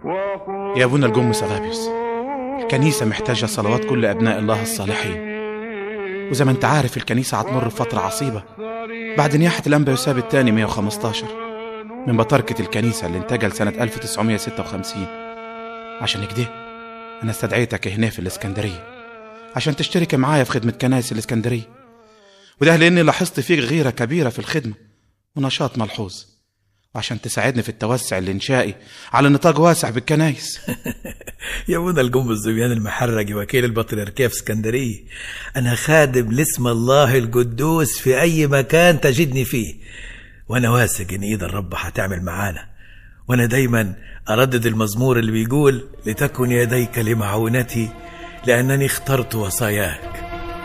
يا ابونا الجمس أغابيوس الكنيسة محتاجة صلوات كل أبناء الله الصالحين وزي ما انت عارف الكنيسة هتمر بفترة عصيبة بعد نياحة الأنبا يوساب الثاني 115 من بطركة الكنيسة اللي انتجل سنة 1956 عشان كده أنا استدعيتك هنا في الإسكندرية عشان تشترك معايا في خدمة كنائس الإسكندرية وده لأني لاحظت فيك غيرة كبيرة في الخدمة ونشاط ملحوظ وعشان تساعدني في التوسع الإنشائي على نطاق واسع بالكنايس يا ابونا الجم الزبيان المحرجي وكيل البطريركية في اسكندرية أنا خادم لاسم الله القدوس في أي مكان تجدني فيه وأنا واثق إن إيد الرب هتعمل معانا وأنا دايما أردد المزمور اللي بيقول لتكن يديك لمعونتي لأنني اخترت وصاياك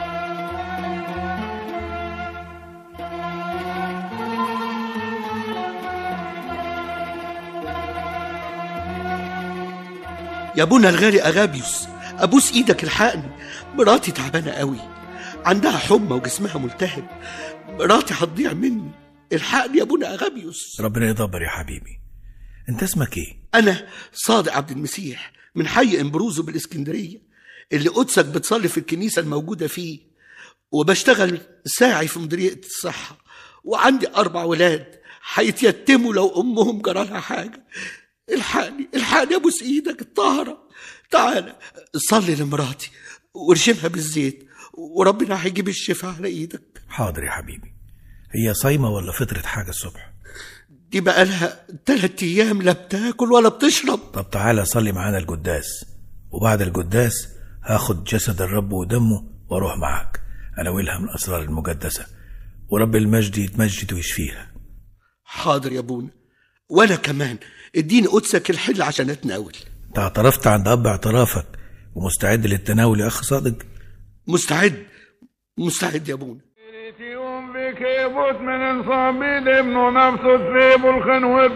يا ابونا الغالي اغابيوس ابوس ايدك الحقني مراتي تعبانه قوي عندها حمى وجسمها ملتهب مراتي هتضيع مني الحقني يا ابونا اغابيوس ربنا يدبر يا حبيبي أنت اسمك إيه؟ انا صادق عبد المسيح من حي امبروزو بالاسكندريه اللي قدسك بتصلي في الكنيسه الموجوده فيه وبشتغل ساعي في مديريه الصحه وعندي اربع ولاد هيتيتموا لو امهم جرالها حاجه الحقني الحقني ابوس ايدك الطاهره تعالى صلي لمراتي وارشمها بالزيت وربنا هيجيب الشفاء على ايدك حاضر يا حبيبي هي صايمة ولا فطرت حاجة الصبح؟ دي بقالها تلات ايام لا بتاكل ولا بتشرب طب تعالى صلي معانا القداس وبعد القداس هاخد جسد الرب ودمه واروح معاك اناولها من الاسرار المقدسه ورب المجد يتمجد ويشفيها حاضر يا ابونا وانا كمان اديني قدسك الحل عشان اتناول انت اعترفت عند اب اعترافك ومستعد للتناول يا اخ صادق مستعد مستعد يا ابونا يوم بك يبوت من الصبي ابنه نفسه تسيب الخنوة